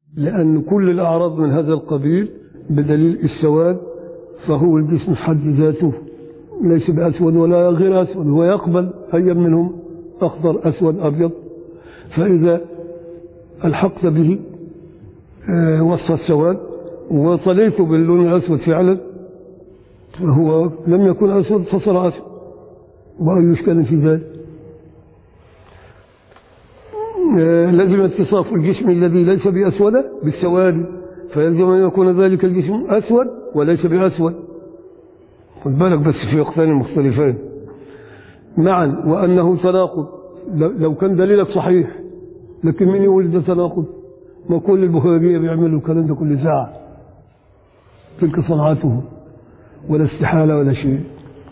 لأن كل الأعراض من هذا القبيل بدليل السواد فهو الجسم في حد ذاته ليس بأسود ولا غير أسود هو يقبل أي منهم أخضر أسود أبيض فإذا ألحقت به آه، وصف السواد وصليت باللون الأسود فعلا فهو لم يكن أسود فصار أسود وأي إشكال في ذلك آه، لازم اتصاف الجسم الذي ليس بأسود بالسواد فيلزم أن يكون ذلك الجسم أسود وليس بأسود خد بالك بس في وقتين مختلفين معا وأنه تناقض لو- لو كان دليلك صحيح لكن من يقول ده تناقض ما كل البهارية بيعملوا الكلام ده كل ساعة تلك صنعتهم ولا استحالة ولا شيء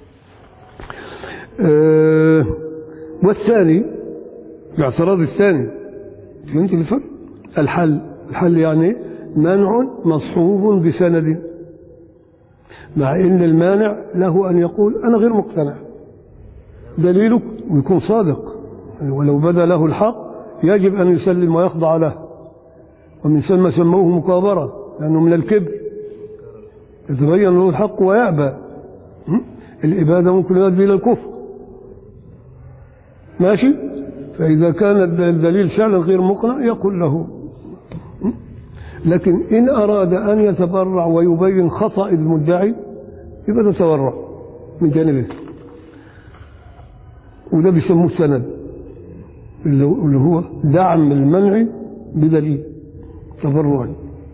آه والثاني الاعتراض الثاني فهمت الفرق الحل الحل يعني منع مصحوب بسند مع ان المانع له ان يقول انا غير مقتنع دليلك يكون صادق ولو بدا له الحق يجب ان يسلم ويخضع له ومن ثم سموه مكابره لانه من الكبر يتبين له الحق ويأبى م? الإبادة ممكن يؤدي إلى الكفر ماشي فإذا كان الد- الدليل فعلا غير مقنع يقول له م? لكن إن أراد أن يتبرع ويبين خطأ المدعي يبقى تتبرع من جانبه وده بيسموه سند اللي هو- اللي هو دعم المنع بدليل تبرعي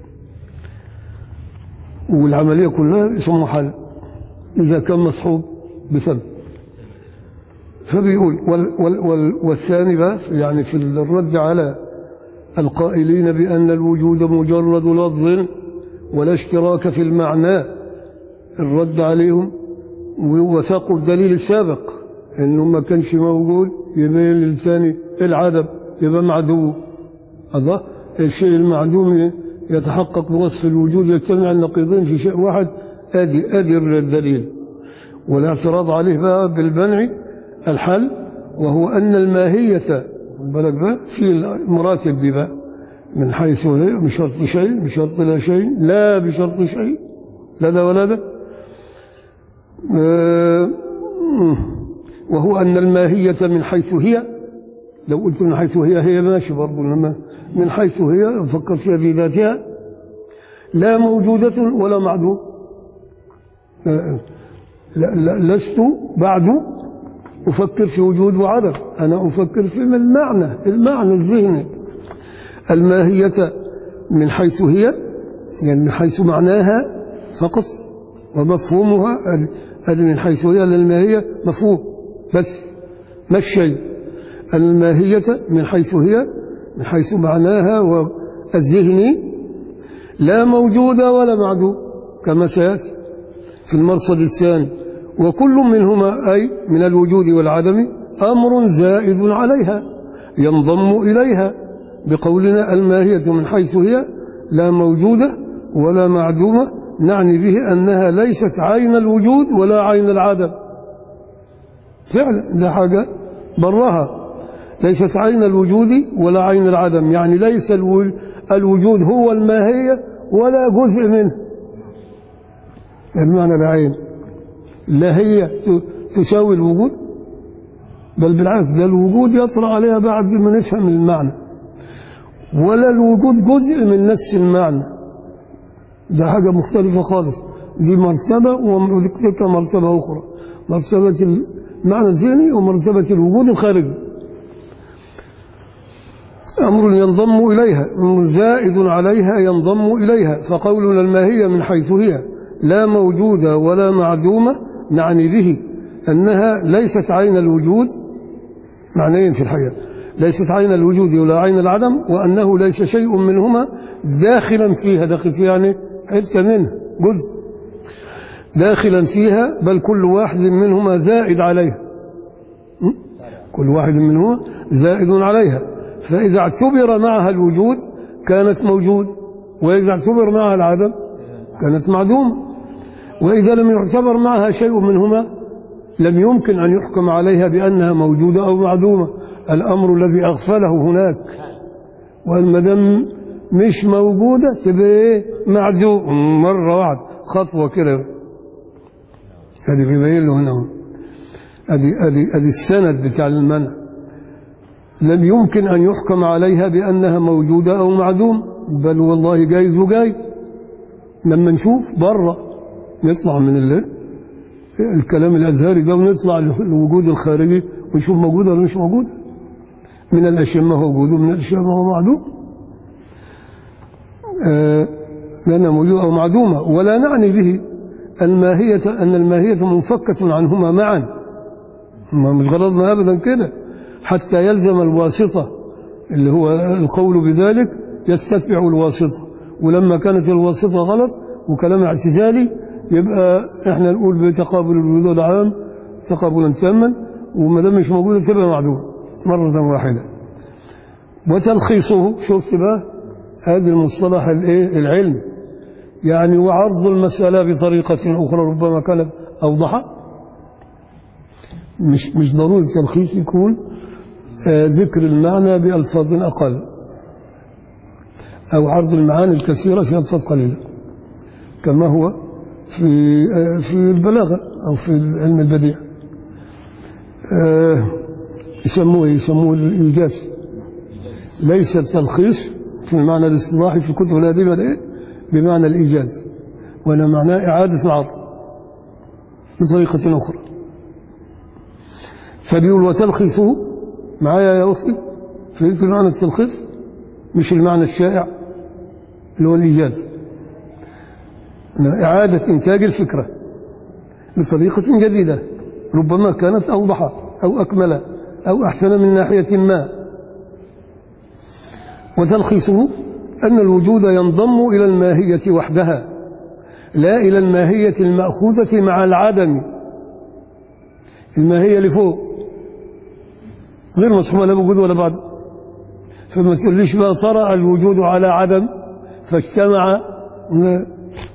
والعملية كلها يسمى حل إذا كان مصحوب بسبب فبيقول وال وال وال والثاني بقى يعني في الرد على القائلين بأن الوجود مجرد لفظ ولا اشتراك في المعنى الرد عليهم ووثقوا الدليل السابق انه ما كانش موجود يبين للثاني العدم يبقى معدوم الله الشيء المعدوم يتحقق بوصف الوجود يجتمع النقيضين في شيء واحد ادي ادي الدليل والاعتراض عليه بقى بالمنع الحل وهو ان الماهيه خد بالك بقى في المراتب دي بقى من حيث هي بشرط شيء بشرط لا شيء لا بشرط شيء لا ده ولا ده آه، وهو أن الماهية من حيث هي لو قلت من حيث هي هي ماشي برضه لما من حيث هي فكر فيها في ذاتها لا موجودة ولا معدوم آه، لا لا لست بعد أفكر في وجود وعدم أنا أفكر في المعنى المعنى الذهني الماهية من حيث هي يعني من حيث معناها فقط ومفهومها ال- هذه من حيث هي لأن الماهية مفهوم بس ما الشيء الماهية من حيث هي من حيث معناها والذهني لا موجودة ولا معدوم كما سيأتي في المرصد الثاني وكل منهما أي من الوجود والعدم أمر زائد عليها ينضم إليها بقولنا الماهية من حيث هي لا موجودة ولا معدومة نعني به أنها ليست عين الوجود ولا عين العدم فعلا ده حاجة براها ليست عين الوجود ولا عين العدم يعني ليس الو- الوجود هو الماهية ولا جزء منه المعنى العين لا هي ت- تساوي الوجود بل بالعكس ده الوجود يطرأ عليها بعد ما نفهم المعنى ولا الوجود جزء من نفس المعنى ده حاجة مختلفة خالص دي مرتبة وذكرك مرتبة أخرى مرتبة المعنى الذهني ومرتبة الوجود الخارجي أمر ينضم إليها أمر زائد عليها ينضم إليها فقولنا الماهية من حيث هي لا موجودة ولا معدومة نعني به أنها ليست عين الوجود معنيين في الحقيقة ليست عين الوجود ولا عين العدم وأنه ليس شيء منهما داخلا فيها داخل فيها يعني حتة منه جزء داخلا فيها بل كل واحد منهما زائد عليها م? كل واحد منهما زائد عليها فإذا اعتبر معها الوجود كانت موجود وإذا اعتبر معها العدم كانت معدومة وإذا لم يعتبر معها شيء منهما لم يمكن أن يحكم عليها بأنها موجودة أو معدومة الأمر الذي أغفله هناك والمدام مش موجودة تبقى ايه معزوم مرة واحدة خطوة كده هذه بيبين له هنا اهو. ادي ادي ادي السند بتاع المنع لم يمكن ان يحكم عليها بانها موجوده او معدوم بل والله جايز وجايز لما نشوف بره نطلع من ال- الكلام الازهري ده ونطلع للوجود الخارجي ونشوف موجوده ولا مش موجوده من الاشياء ما هو موجود ومن الاشياء ما هو معدوم آه، لأنها موجودة أو معدومة ولا نعني به الماهية أن الماهية منفكة عنهما معا ما مش غرضنا أبدا كده حتى يلزم الواسطة اللي هو القول بذلك يستتبع الواسطة ولما كانت الواسطة غلط وكلام اعتزالي يبقى احنا نقول بتقابل الوجود العام تقابلا تاما وما دام مش موجودة تبقى معدومة مرة واحدة وتلخيصه شفت بقى هذا المصطلح الايه العلمي يعني وعرض المسألة بطريقة أخرى ربما كانت أوضح مش مش ضروري التلخيص يكون آه، ذكر المعنى بألفاظ أقل أو عرض المعاني الكثيرة في ألفاظ قليلة كما هو في آه، في البلاغة أو في علم البديع آه، يسموه يسموه الإيجاز ليس التلخيص في المعنى الاصطلاحي في كتب الأدبة ده بمعنى الإيجاز ولا معناه إعادة العرض بطريقة أخرى فبيقول وتلخيصه معايا يا أختي في في معنى التلخيص مش المعنى الشائع اللي هو الإيجاز إعادة إنتاج الفكرة بطريقة جديدة ربما كانت أوضح أو أكمل أو أحسن من ناحية ما وتلخيصه أن الوجود ينضم إلى الماهية وحدها لا إلى الماهية المأخوذة مع العدم الماهية اللي فوق غير مصحوبة لا وجود ولا بعد فما تقوليش بقى طرأ الوجود على عدم فاجتمع لا.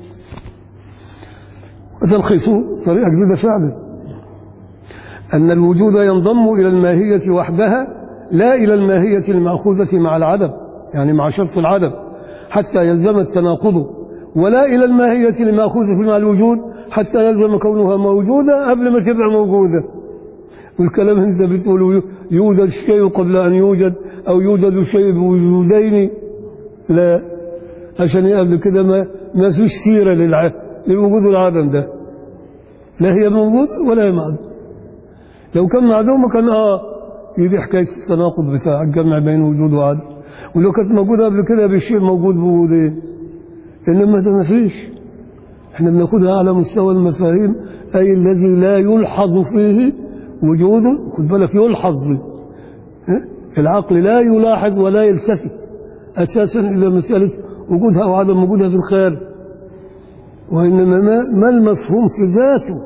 وتلخيصه طريقة جديدة فعلا أن الوجود ينضم إلى الماهية وحدها لا إلى الماهية المأخوذة مع العدم يعني مع شرط العدم حتى يلزم التناقض ولا إلى الماهية المأخوذة مع الوجود حتى يلزم كونها موجودة قبل ما تبقى موجودة والكلام انت بتقول يوجد الشيء قبل أن يوجد أو يوجد الشيء بوجودين لا عشان قبل كده ما ما فيش سيرة للع... للوجود والعدم ده لا هي موجودة ولا هي معدومة لو كان معدومة كان اه يجي حكاية التناقض بتاع الجمع بين وجود وعدم ولو كانت موجودة قبل كده بالشيء موجود بوجودين إنما ده ما فيش احنا بناخدها على مستوى المفاهيم أي الذي لا يلحظ فيه وجود خد بالك يلحظ فيه ها؟ العقل لا يلاحظ ولا يلتفت أساسا إلى مسألة وجودها أو عدم وجودها في الخارج وإنما ما, ما المفهوم في ذاته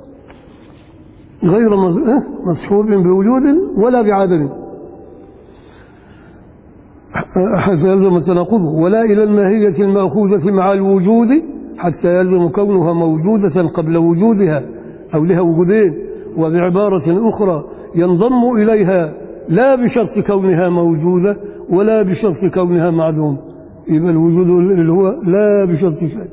غير مص- اه؟ مصحوب بوجود ولا بعدم حتى يلزم تناقضه ولا إلى الماهية المأخوذة مع الوجود حتى يلزم كونها موجودة قبل وجودها أو لها وجودين وبعبارة أخرى ينضم إليها لا بشرط كونها موجودة ولا بشرط كونها معدوم يبقى الوجود اللي هو لا بشرط شيء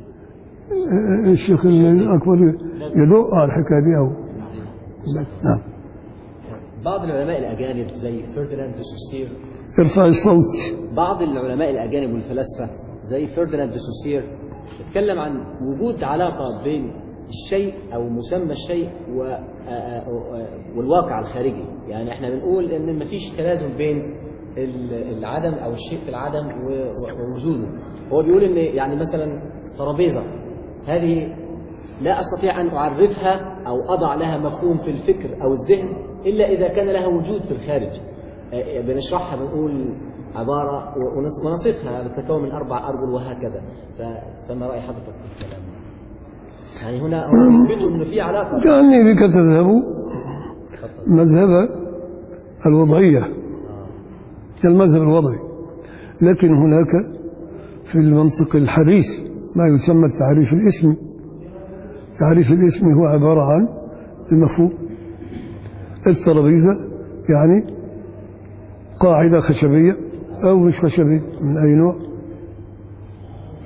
الشيخ الأكبر يدق على الحكاية دي أو نعم بعض العلماء الأجانب زي فرديناند دي سوسير ارفع الصوت بعض العلماء الأجانب والفلاسفة زي فرديناند دي سوسير اتكلم عن وجود علاقة بين الشيء أو مسمى الشيء و... آ- آ- آ- والواقع الخارجي يعني احنا بنقول ان مفيش تلازم بين ال- العدم او الشيء في العدم و- و- ووجوده هو بيقول ان يعني مثلا ترابيزه هذه لا استطيع ان اعرفها او اضع لها مفهوم في الفكر او الذهن الا اذا كان لها وجود في الخارج آه، بنشرحها بنقول عباره و- ونص- ونصفها بتتكون من اربع ارجل وهكذا ف- فما راي حضرتك في الكلام ده؟ يعني هنا هم يثبتوا انه في علاقه كأني بك تذهب مذهب الوضعية المذهب الوضعي لكن هناك في المنطق الحديث ما يسمى التعريف الاسمي تعريف الاسمي هو عبارة عن المفهوم الترابيزة يعني قاعدة خشبية أو مش خشبية من أي نوع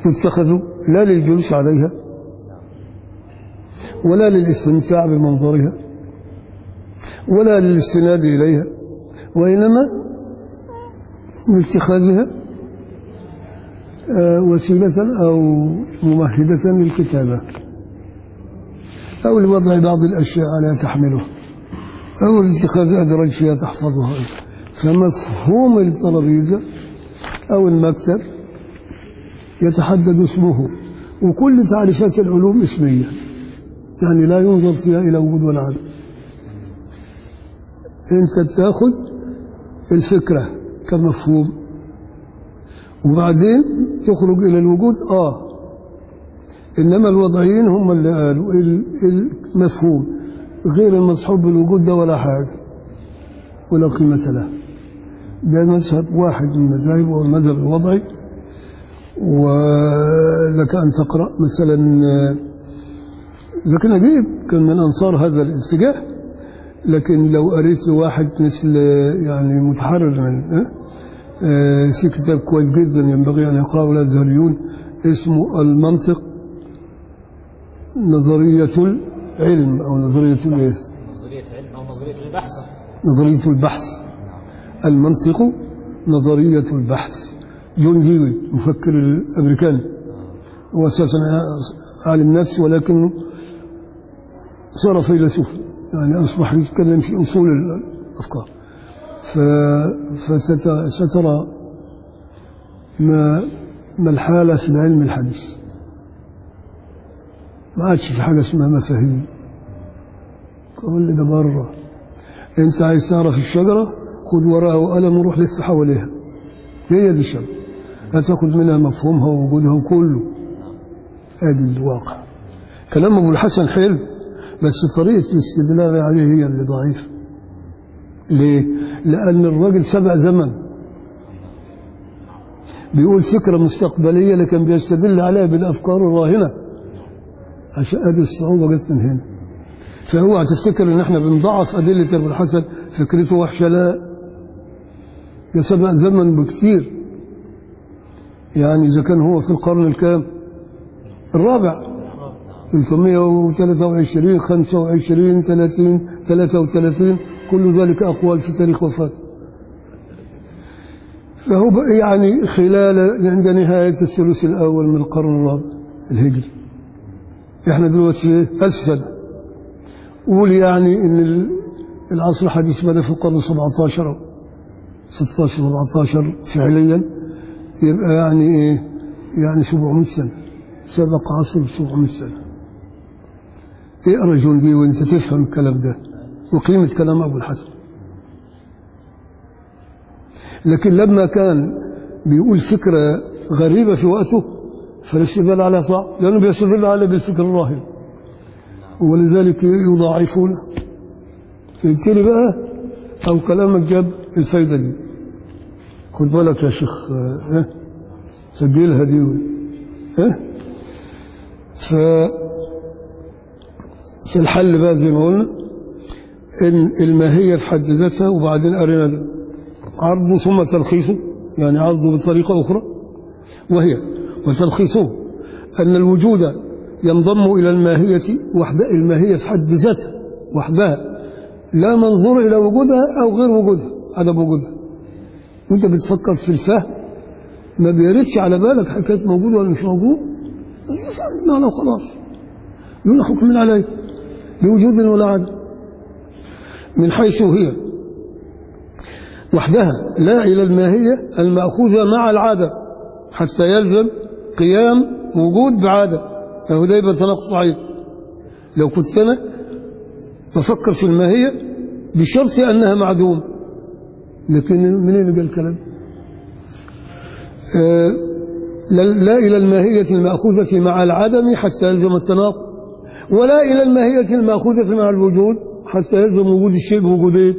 تتخذ لا للجلوس عليها ولا للاستمتاع بمنظرها ولا للاستناد إليها وإنما لاتخاذها آه، وسيلة أو ممهدة للكتابة أو لوضع بعض الأشياء على تحمله أو لاتخاذ أدرج فيها تحفظها فمفهوم الترابيزة أو المكتب يتحدد اسمه وكل تعريفات العلوم اسمية يعني لا ينظر فيها إلى وجود ولا عدم أنت تاخذ الفكرة كمفهوم وبعدين تخرج إلى الوجود آه إنما الوضعيين هم اللي قالوا ال- المفهوم غير المصحوب بالوجود ده ولا حاجة ولا قيمة له ده مذهب واحد من المذاهب وهو المذهب الوضعي ولك أن تقرأ مثلا آه، زكي نجيب كان من أنصار هذا الاتجاه لكن لو قريت واحد مثل آه، يعني متحرر من آه، آه، في كتاب كويس جدا ينبغي أن يقرأه الأزهريون اسمه المنطق نظرية العلم أو نظرية الإيه؟ نظرية علم أو نظرية البحث نظرية البحث المنطق نظرية البحث جون ديوي مفكر الأمريكاني هو أساسا عالم نفس ولكنه صار فيلسوفا يعني أصبح يتكلم في أصول الأفكار ف- فست- سترى ما ما الحالة في العلم الحديث ما عادش في حاجة اسمها مفاهيم كل ده بره انت عايز تعرف الشجرة خد ورقة وقلم وروح لف حواليها هي دي الشجرة هتاخد منها مفهومها ووجودها كله ادي الواقع كلام ابو الحسن حلو بس طريقة الاستدلال عليه هي اللي ضعيفة ليه؟ لأن الراجل سبق زمن بيقول فكرة مستقبلية لكن بيستدل عليها بالأفكار الراهنة عشان ادي الصعوبة جت من هنا فاوعى تفتكر ان احنا بنضعف ادله ابو الحسن فكرته وحشه لا ده سبق زمن بكثير يعني اذا كان هو في القرن الكام الرابع 323 25 30 33 كل ذلك اقوال في تاريخ وفاته فهو بقى يعني خلال عند نهايه الثلث الاول من القرن الرابع الهجري احنا دلوقتي في إيه؟ ألف سنه قول يعني ان ال- العصر الحديث بدا في القرن 17 او 16 17 فعليا يبقى يعني ايه يعني 700 سنه سبق عصر 700 سنه اقرا جون دي وانت تفهم الكلام ده وقيمه كلام ابو الحسن لكن لما كان بيقول فكره غريبه في وقته فالاستدلال عليها صعب لانه بيستدل عليها بالفكر الراهن ولذلك يضاعفونه يبتلي بقى أو كلامك جاب الفايدة دي خد بالك يا شيخ آه، اه سجلها دي اه ف في الحل بقى زي ما قلنا ان الماهية في حد ذاتها وبعدين قرينا ده. عرضه ثم تلخيصه يعني عرضه بطريقة أخرى وهي وتلخيصه أن الوجود ينضم إلى الماهية وحدة الماهية في حد ذاتها وحدها لا منظور إلى وجودها أو غير وجودها عدم وجودها وأنت بتفكر في الفهم ما بيردش على بالك حكاية موجود ولا مش موجود بس فهم المعنى وخلاص دون حكم عليه بوجود ولا عدم من حيث هي وحدها لا إلى الماهية المأخوذة مع العادة حتى يلزم قيام وجود بعادة فهو ده يبقى تناقض صحيح لو كنت أنا بفكر في الماهية بشرط أنها معدوم لكن منين قال الكلام آه لا لا إلى الماهية المأخوذة مع العدم حتى يلزم التناقض ولا إلى الماهية المأخوذة مع الوجود حتى يلزم وجود الشيء بوجودين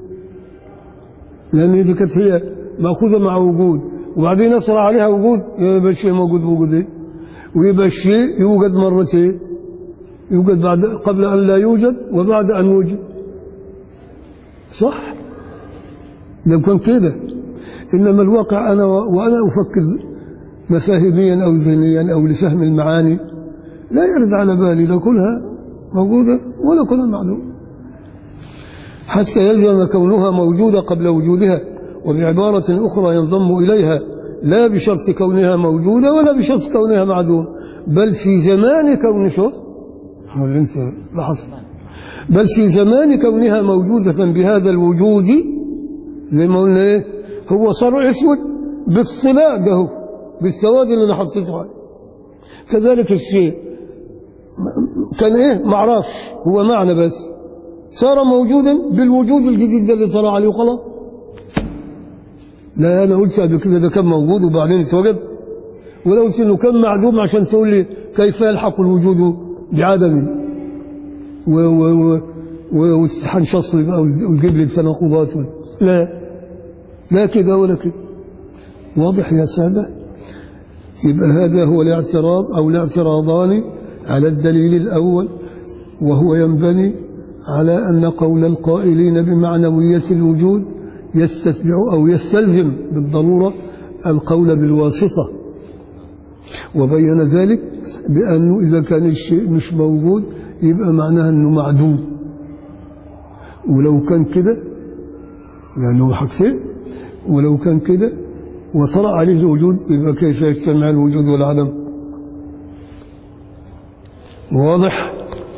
لأن إذا كانت هي مأخوذة مع وجود وبعدين يصل عليها وجود يبقى الشيء موجود بوجودين ويبقى الشيء يوجد مرتين يوجد بعد قبل أن لا يوجد وبعد أن وجد صح لو كان كده إنما الواقع أنا و- وأنا أفكر مفاهيميا أو ذهنيا أو لفهم المعاني لا يرد على بالي لا كلها موجودة ولا كلها معدوم حتى يلزم كونها موجودة قبل وجودها وبعبارة أخرى ينضم إليها لا بشرط كونها موجودة ولا بشرط كونها معدوم بل في زمان كون شوف هو اللي انت لاحظت بل في زمان كونها موجودة بهذا الوجود زي ما قلنا ايه هو صار اسود بالصلاء ده هو بالسواد اللي انا حطيته عليه كذلك الشيء كان ايه معرفش هو معنى بس صار موجودا بالوجود الجديد ده اللي طلع عليه وخلاص لا انا قلت قبل كده ده كان موجود وبعدين اتوجد ولو قلت انه كان معدوم عشان تقول لي كيف يلحق الوجود بعدمه و و و و- وتحنشص لي بقى وتجيب لي التناقضات لا لا كده ولا كده واضح يا ساده يبقى هذا هو الاعتراض او الاعتراضان على الدليل الاول وهو ينبني على ان قول القائلين بمعنويه الوجود يستتبع او يستلزم بالضروره القول بالواسطه وبين ذلك بانه اذا كان الشيء مش موجود يبقى معناها انه معدوم ولو كان كده لانه حاجتين ولو كان كده وطلع عليه الوجود يبقى كيف يجتمع الوجود والعدم واضح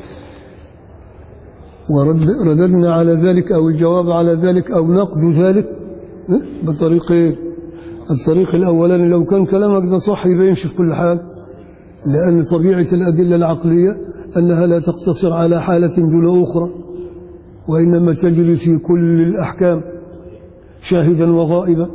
ورد رددنا على ذلك أو الجواب على ذلك أو نقد ذلك ها؟ بطريقين الطريق الأولاني لو كان كلامك ده صح يبقى يمشي في كل حال لأن طبيعة الأدلة العقلية أنها لا تقتصر على حالة دون أخرى وإنما تجري في كل الأحكام شاهدا وغائبا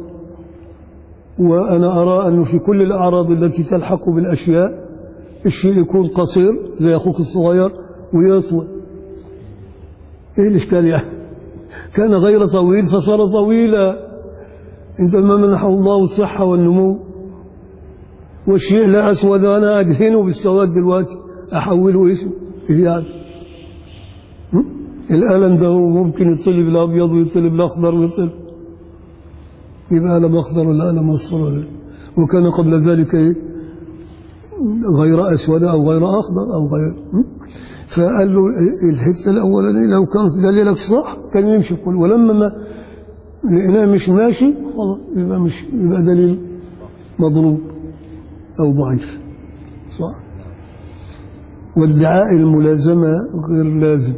وأنا أرى أنه في كل الأعراض التي تلحق بالأشياء الشيء يكون قصير زي أخوك الصغير ويطول إيه الإشكال يعني كان غير طويل فصار طويلا عندما منحه الله الصحة والنمو والشيء لا أسود أنا أدهنه بالسواد دلوقتي أحوله اسم إيه يعني هم؟ الألم ده هو ممكن يطلب الأبيض ويطلب الأخضر ويطلب يبقى ألم أخضر ولا ألم أصفر ولا وكان قبل ذلك إيه؟ غير أسود أو غير أخضر أو غير هم؟ فقال له الحتة الأولانية لو كان دليلك صح كان يمشي كل ولما ما لقيناه مش ماشي خلاص يبقى مش يبقى دليل مضروب أو ضعيف صح وادعاء الملازمة غير لازم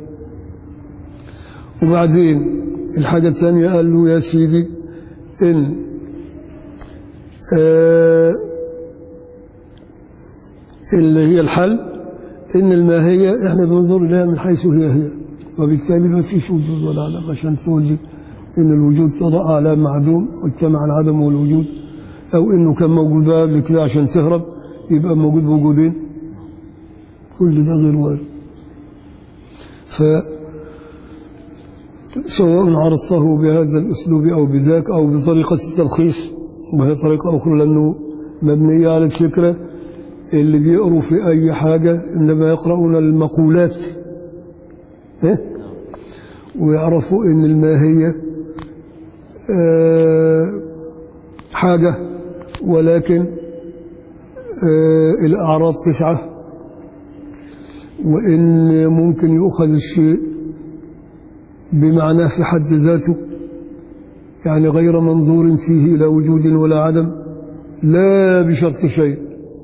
وبعدين الحاجة الثانية قال له يا سيدي إن آه اللي هي الحل إن الماهية إحنا بننظر إليها من حيث هي هي وبالتالي ما فيش وجود ولا عدم عشان تقول لي إن الوجود طرأ على معدوم واجتمع العدم والوجود أو إنه كان موجود بقى قبل كده عشان تهرب يبقى موجود بوجودين كل ده غير وارد ف سواء عرضته بهذا الأسلوب أو بذاك أو بطريقة التلخيص وهي طريقة أخرى لأنه مبنية على الفكرة اللي بيقروا في أي حاجة إنما يقرؤون المقولات إيه؟ ويعرفوا إن الماهية آه حاجة ولكن آه الأعراض تسعة وإن ممكن يؤخذ الشيء بمعناه في حد ذاته يعني غير منظور فيه لا وجود ولا عدم لا بشرط شيء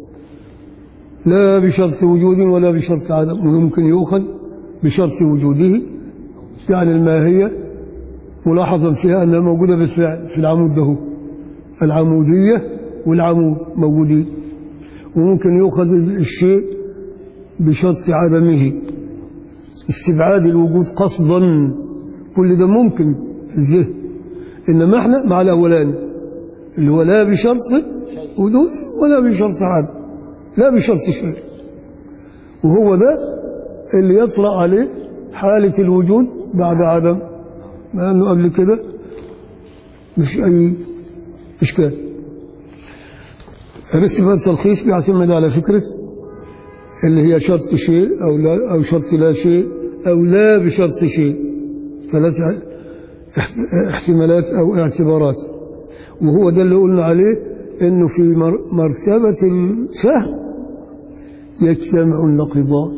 لا بشرط وجود ولا بشرط عدم ويمكن يؤخذ بشرط وجوده يعني الماهية ملاحظا فيها أنها موجودة بالفعل في العمود ده العمودية والعمود موجودين وممكن يؤخذ الشيء بشرط عدمه استبعاد الوجود قصدا كل ده ممكن في الذهن إنما احنا مع الأولاني اللي هو لا بشرط وجود ولا بشرط عدم لا بشرط شيء وهو ده اللي يطلع عليه حالة الوجود بعد عدم لأنه قبل كده مش أي إشكال الاستفادة التلخيص بيعتمد على فكرة اللي هي شرط شيء أو لا أو شرط لا شيء أو لا بشرط شيء ثلاث احتمالات أو اعتبارات وهو ده اللي قلنا عليه انه في مر- مرتبة الفهم يجتمع النقيضان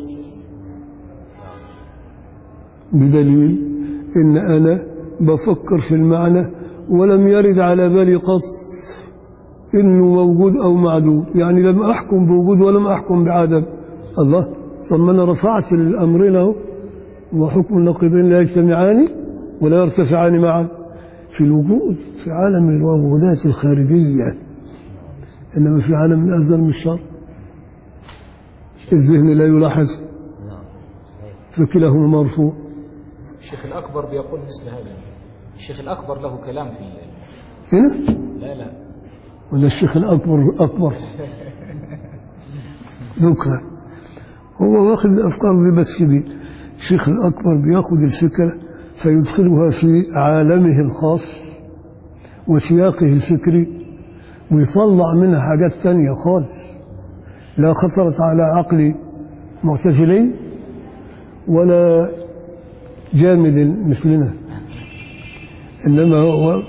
بدليل ان انا بفكر في المعنى ولم يرد على بالي قط انه موجود او معدوم يعني لم احكم بوجود ولم احكم بعدم الله طب ما انا رفعت الامرين اهو وحكم النقيضين لا يجتمعان ولا يرتفعان معا في الوجود في عالم الوجودات الخارجيه انما في عالم الازل مش شر الذهن لا يلاحظ نعم صحيح فكلاهما مرفوع الشيخ الأكبر بيقول مثل هذا الشيخ الأكبر له كلام في هنا لا لا ولا الشيخ الأكبر أكبر ذكر هو واخد الأفكار دي بس بي الشيخ الأكبر بياخد الفكرة فيدخلها في عالمه الخاص وسياقه الفكري ويطلع منها حاجات تانية خالص لا خطرت على عقل معتزلي ولا جامد مثلنا إنما هو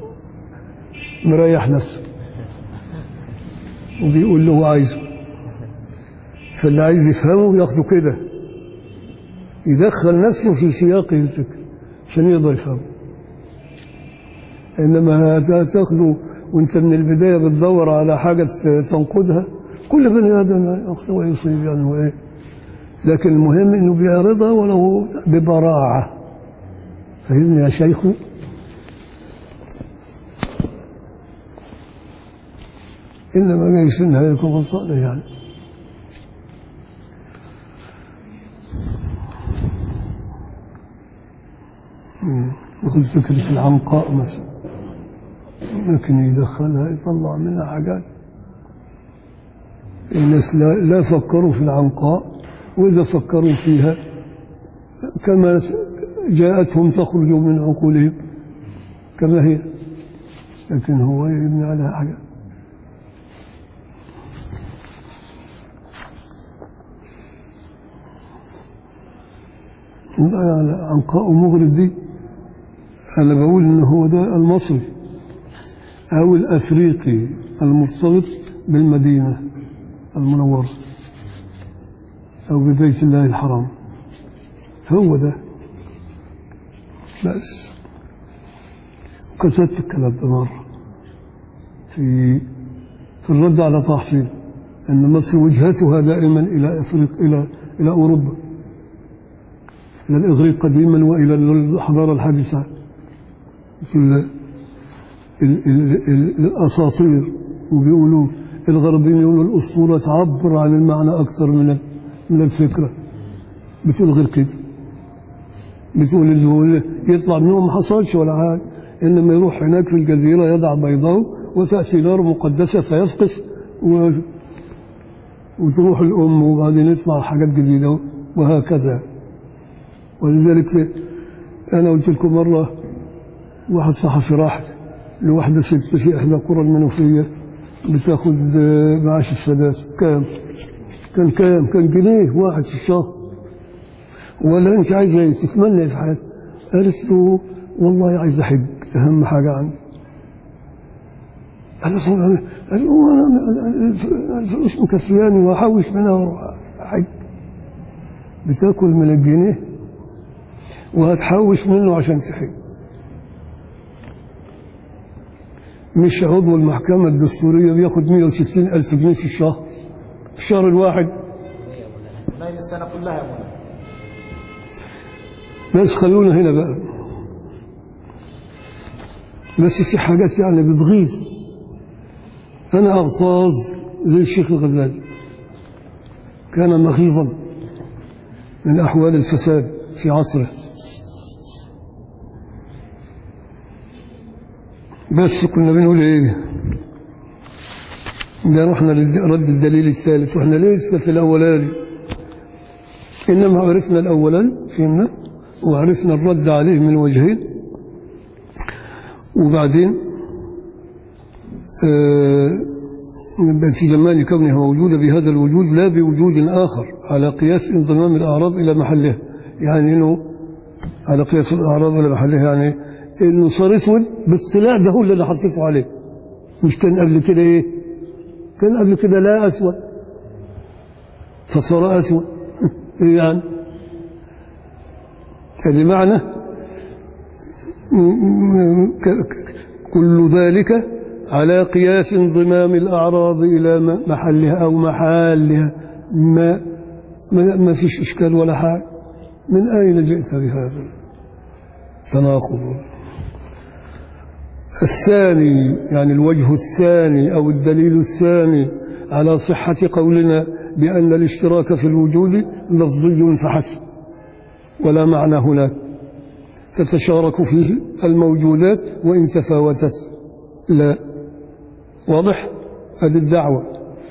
مريح نفسه وبيقول له هو عايزه فاللي عايز يفهمه ياخده كده يدخل نفسه في سياقه الفكر عشان يقدر يفهمه انما تاخده وانت من البدايه بتدور على حاجه تنقدها كل بني ادم يخطئ ويصيب يعني هو ايه لكن المهم انه بيعرضها ولو ببراعه فهمني يا شيخ إنما جاي سنها يكون غلطانة يعني مم. ياخذ فكرة العنقاء مثلا لكن يدخلها يطلع منها حاجات الناس لا, لا فكروا في العنقاء وإذا فكروا فيها كما جاءتهم تخرج من عقولهم كما هي لكن هو يبني عليها حاجات عنقاء مغرب دي أنا بقول إن هو ده المصري أو الأفريقي المرتبط بالمدينة المنورة أو ببيت الله الحرام هو ده بس كتبت الكلام ده مرة في في الرد على تحصيل أن مصر وجهتها دائما إلى أفريقيا إلى إلى أوروبا إلى الإغريق قديما وإلى الحضارة الحديثة مثل ال- ال- ال- الأساطير وبيقولوا الغربيين يقولوا الأسطورة تعبر عن المعنى أكثر من ال- من الفكرة بتقول غير كده بتقول اللي هو يطلع منهم ما حصلش ولا حاجة إنما يروح هناك في الجزيرة يضع بيضاء وتأتي نار مقدسة فيفقس و... وتروح الأم وبعدين يطلع حاجات جديدة وهكذا ولذلك أنا قلت لكم مرة واحد صحفي راح لواحدة ست في إحدى قرى المنوفية بتاخد آه، معاش السادات كام؟ كان كام؟ كان جنيه واحد في الشهر ولا أنت عايزة إيه؟ تتمنى إيه في حياتك؟ قالت له والله عايز أحج أهم حاجة عندي قال له طب قال له أنا الفلوس مكفياني وأحوش منها وأروح أحج بتاكل من الجنيه وهتحوش منه عشان تحج مش عضو المحكمة الدستورية بياخد 160 ألف جنيه في الشهر في الشهر الواحد نايم السنة كلها يا مولانا بس خلونا هنا بقى بس في حاجات يعني بتغيظ أنا أغتاظ زي الشيخ الغزالي كان مغيظا من أحوال الفساد في عصره بس كنا بنقول ايه ده رحنا لرد الدليل الثالث واحنا لسه في الاولاني انما عرفنا الاولاني فهمنا وعرفنا الرد عليه من وجهين وبعدين آه في زمان كونها موجودة بهذا الوجود لا بوجود آخر على قياس انضمام الأعراض إلى محلها يعني إنه على قياس الأعراض إلى محلها يعني إنه صار أسود باطلاع ده هو اللي أنا حطيته عليه مش كان قبل كده ايه كان قبل كده لا أسود فصار أسود إيه يعني هذا معنى كل ذلك على قياس انضمام الأعراض إلى محلها أو محلها ما ما ما فيش إشكال ولا حاجة من أين جئت بهذا تناقض الثاني يعني الوجه الثاني أو الدليل الثاني على صحة قولنا بأن الاشتراك في الوجود لفظي فحسب ولا معنى هناك تتشارك فيه الموجودات وإن تفاوتت لا واضح هذه الدعوة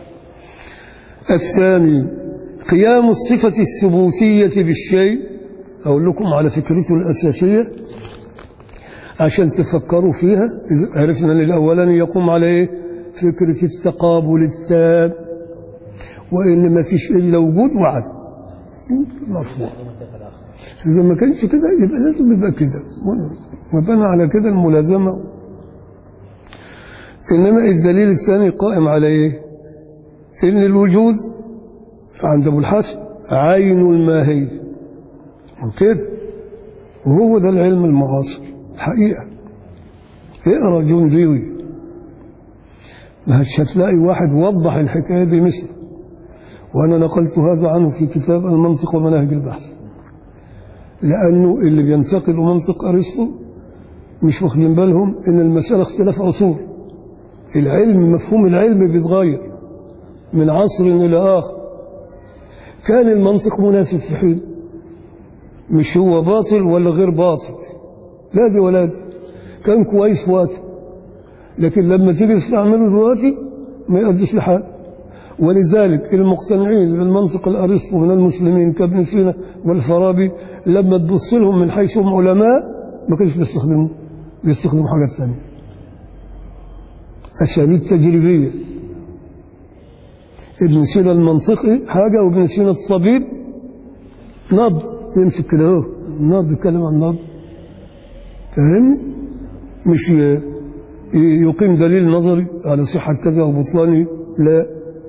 الثاني قيام الصفة الثبوتية بالشيء أقول لكم على فكرته الأساسية عشان تفكروا فيها عرفنا أن الأولاني يقوم على إيه؟ فكرة التقابل التام وإن ما فيش إلا وجود وعدم مرفوع إذا ما كانش كده يبقى لازم يبقى كده وبنى على كده الملازمة إنما الدليل الثاني قائم على إيه؟ إن الوجود عند أبو الحسن عين الماهية وكده وهو ده العلم المعاصر حقيقة اقرا جنزيوي مش هتلاقي واحد وضح الحكاية دي مثله وأنا نقلت هذا عنه في كتاب المنطق ومناهج البحث لأنه اللي بينتقدوا منطق أرسطو مش واخدين بالهم إن المسألة اختلاف عصور العلم مفهوم العلم بيتغير من عصر إلى آخر كان المنطق مناسب في حين مش هو باطل ولا غير باطل لا دي ولا دي كان كويس في وقته لكن لما تيجي تستعمله دلوقتي ما يؤديش لحاجه ولذلك المقتنعين بالمنطق الارسطو من المسلمين كابن سينا والفارابي لما تبص لهم من حيث هم علماء ما كانش بيستخدموا بيستخدموا حاجات ثانيه اساليب تجريبيه ابن سينا المنطقي حاجه وابن سينا الطبيب نبض يمسك كده اهو نبض يتكلم عن نبض فاهم مش يقيم دليل نظري على صحة كذا أو بطلانه لا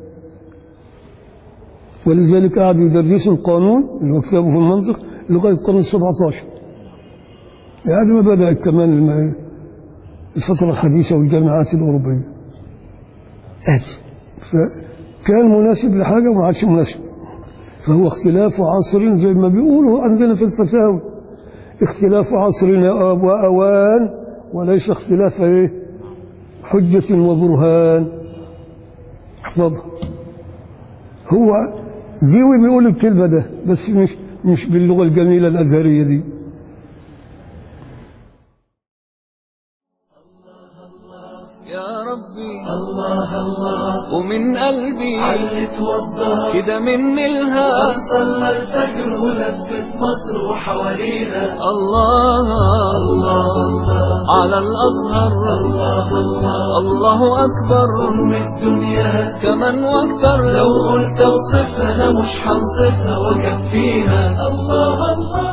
ولذلك قعدوا يدرسوا القانون اللي هو كتابه في المنطق لغاية القرن السبعة عشر يعني ما بدأت كمان الفترة الحديثة والجامعات الأوروبية آتي فكان مناسب لحاجة وما عادش مناسب فهو اختلاف عصر زي ما بيقولوا عندنا في الفتاوي اختلاف عصرنا وأوان وليس اختلاف ايه حجة وبرهان احفظها هو ديوي بيقول الكلمة ده بس مش مش باللغة الجميلة الأزهرية دي يا ربي الله الله ومن قلبي علي توضى كده مني الها صلى الفجر ولف في مصر وحوالينا الله الله على الأزهر الله الله الله أكبر أم الدنيا كمان وأكتر لو قلت اوصفها انا مش هنصفها وكفيها الله الله